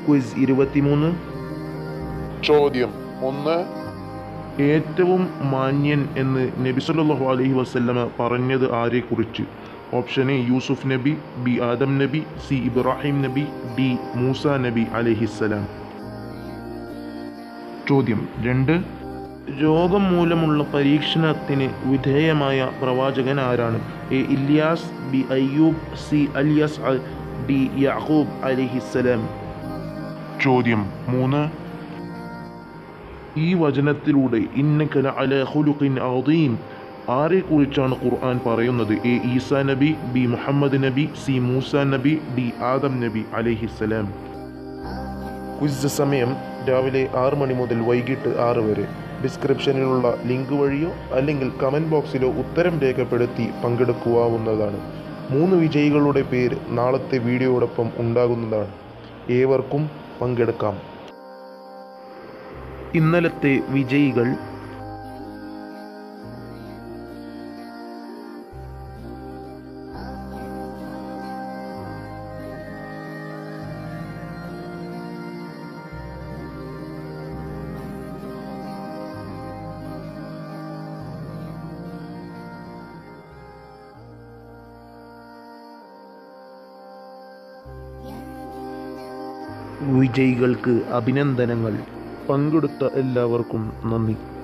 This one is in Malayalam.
ക്വിസ് ഇരുപത്തിമൂന്ന് ചോദ്യം ഒന്ന് ഏറ്റവും മാന്യൻ എന്ന് നബി സല്ലല്ലാഹു അലൈഹി വസല്ലമ പറഞ്ഞത് ആരെക്കുറിച്ച് ഓപ്ഷൻ എ യൂസുഫ് നബി ബി ആദം നബി സി ഇബ്രാഹിം നബി ഡി മൂസ നബി അലൈഹിസ്സലാം ചോദ്യം രണ്ട് രോഗം മൂലമുള്ള പരീക്ഷണത്തിന് വിധേയമായ പ്രവാചകൻ ആരാണ് A Ilyas B Ayyub C അലിയസ് അൽ ഡി യാഹൂബ് അലിഹിസ്സലാം ചോദ്യം മൂന്ന് ഈ വചനത്തിലൂടെ ഇന്നക്കല അല ഖുലുഖിൻ അദീം ആരെക്കുറിച്ചാണ് ഖുർആൻ പറയുന്നത് എ ഈസാ നബി ബി മുഹമ്മദ് നബി സി മൂസ നബി ഡി ആദം നബി അലൈഹിസ്സലാം ക്വിസ് സമയം രാവിലെ ആറ് മണി മുതൽ വൈകിട്ട് ആറ് വരെ ഡിസ്ക്രിപ്ഷനിലുള്ള ലിങ്ക് വഴിയോ അല്ലെങ്കിൽ കമൻറ്റ് ബോക്സിലോ ഉത്തരം രേഖപ്പെടുത്തി പങ്കെടുക്കുവാവുന്നതാണ് മൂന്ന് വിജയികളുടെ പേര് നാളത്തെ വീഡിയോയോടൊപ്പം ഉണ്ടാകുന്നതാണ് ഏവർക്കും പങ്കെടുക്കാം ഇന്നലത്തെ വിജയികൾ വിജയികൾക്ക് അഭിനന്ദനങ്ങൾ പങ്കെടുത്ത എല്ലാവർക്കും നന്ദി